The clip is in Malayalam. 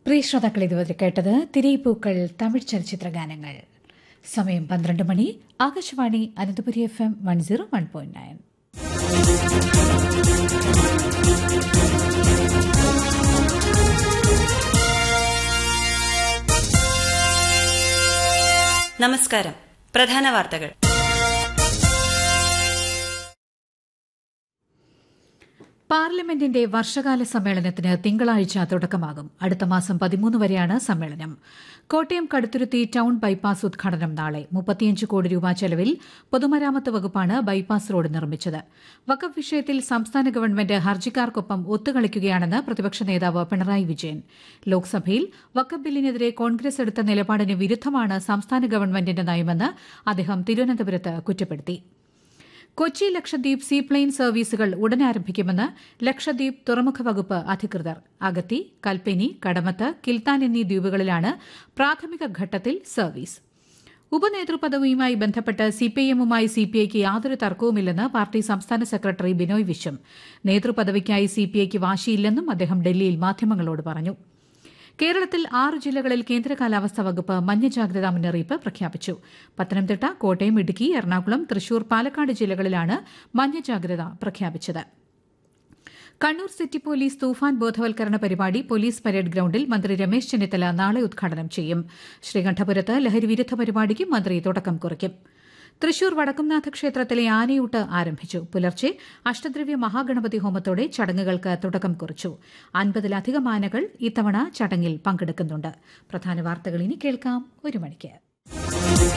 പ്രിയ ശ്രോതാക്കൾ ഇതുവരെ കേട്ടത് തിരയിപ്പൂക്കൾ തമിഴ് ചലച്ചിത്ര ഗാനങ്ങൾ സമയം പന്ത്രണ്ട് മണി Akashvani Ananthapuri F M one zero one point nine നമസ്കാരം പ്രധാന വാർത്തകൾ പാർലമെന്റിന്റെ വർഷകാല സമ്മേളനത്തിന് തിങ്കളാഴ്ച തുടക്കമാകും അടുത്ത മാസം പതിമൂന്ന് വരെയാണ് സമ്മേളനം കോട്ടയം കടുത്തുരുത്തി ടൌൺ ബൈപ്പാസ് ഉദ്ഘാടനം നാളെ മുപ്പത്തിയഞ്ച് കോടി രൂപ ചെലവിൽ പൊതുമരാമത്ത് വകുപ്പാണ് ബൈപ്പാസ് റോഡ് നിർമ്മിച്ചത് വഖഫ് വിഷയത്തിൽ സംസ്ഥാന ഗവൺമെന്റ് ഹർജിക്കാർക്കൊപ്പം ഒത്തുകളിക്കുകയാണെന്ന് പ്രതിപക്ഷ നേതാവ് പിണറായി വിജയൻ ലോക്സഭയിൽ വഖഫ് ബില്ലിനെതിരെ കോൺഗ്രസ് എടുത്ത നിലപാടിന് വിരുദ്ധമാണ് സംസ്ഥാന ഗവൺമെന്റിന്റെ നയമെന്ന് അദ്ദേഹം തിരുവനന്തപുരത്ത് കുറ്റപ്പെടുത്തി കൊച്ചി ലക്ഷദ്വീപ് സീപ്ലെയിൻ സർവീസുകൾ ഉടൻ ആരംഭിക്കുമെന്ന് ലക്ഷദ്വീപ് തുറമുഖ വകുപ്പ് അധികൃതർ അഗത്തി കൽപ്പനി കടമത്ത് കിൽത്താൻ എന്നീ ദ്വീപുകളിലാണ് പ്രാഥമിക ഘട്ടത്തിൽ സർവീസ് ഉപനേതൃപദവിയുമായി ബന്ധപ്പെട്ട് സിപിഐഎമ്മുമായി സിപിഐക്ക് യാതൊരു തർക്കവുമില്ലെന്ന് പാർട്ടി സംസ്ഥാന സെക്രട്ടറി ബിനോയ് വിശ്വം നേതൃപദവിക്കായി സിപിഐക്ക് വാശിയില്ലെന്നും അദ്ദേഹം ഡൽഹിയിൽ മാധ്യമങ്ങളോട് പറഞ്ഞു കേരളത്തിൽ ആറ് ജില്ലകളിൽ കേന്ദ്ര കാലാവസ്ഥാ വകുപ്പ് മഞ്ഞ ജാഗ്രതാ മുന്നറിയിപ്പ് പ്രഖ്യാപിച്ചു പത്തനംതിട്ട കോട്ടയം ഇടുക്കി എറണാകുളം തൃശൂർ പാലക്കാട് ജില്ലകളിലാണ് മഞ്ഞ ജാഗ്രത പ്രഖ്യാപിച്ചത് കണ്ണൂർ സിറ്റി പോലീസ് തൂഫാൻ ബോധവൽക്കരണ പരിപാടി പോലീസ് പരേഡ് ഗ്രൌണ്ടിൽ മന്ത്രി രമേശ് ചെന്നിത്തല നാളെ ഉദ്ഘാടനം ചെയ്യും ശ്രീകണ്ഠപുരത്ത് ലഹരിവിരുദ്ധ പരിപാടിക്ക് മന്ത്രി തുടക്കം കുറിക്കും തൃശൂർ വടക്കുംനാഥ ക്ഷേത്രത്തിലെ ആനയൂട്ട് ആരംഭിച്ചു പുലർച്ചെ അഷ്ടദ്രവ്യ മഹാഗണപതി ഹോമത്തോടെ ചടങ്ങുകൾക്ക് തുടക്കം കുറിച്ചു അൻപതിലധികം ആനകൾ ഇത്തവണ ചടങ്ങിൽ പങ്കെടുക്കുന്നുണ്ട് പ്രധാന വാർത്തകൾ ഇനി കേൾക്കാം ഒരു മണിക്ക്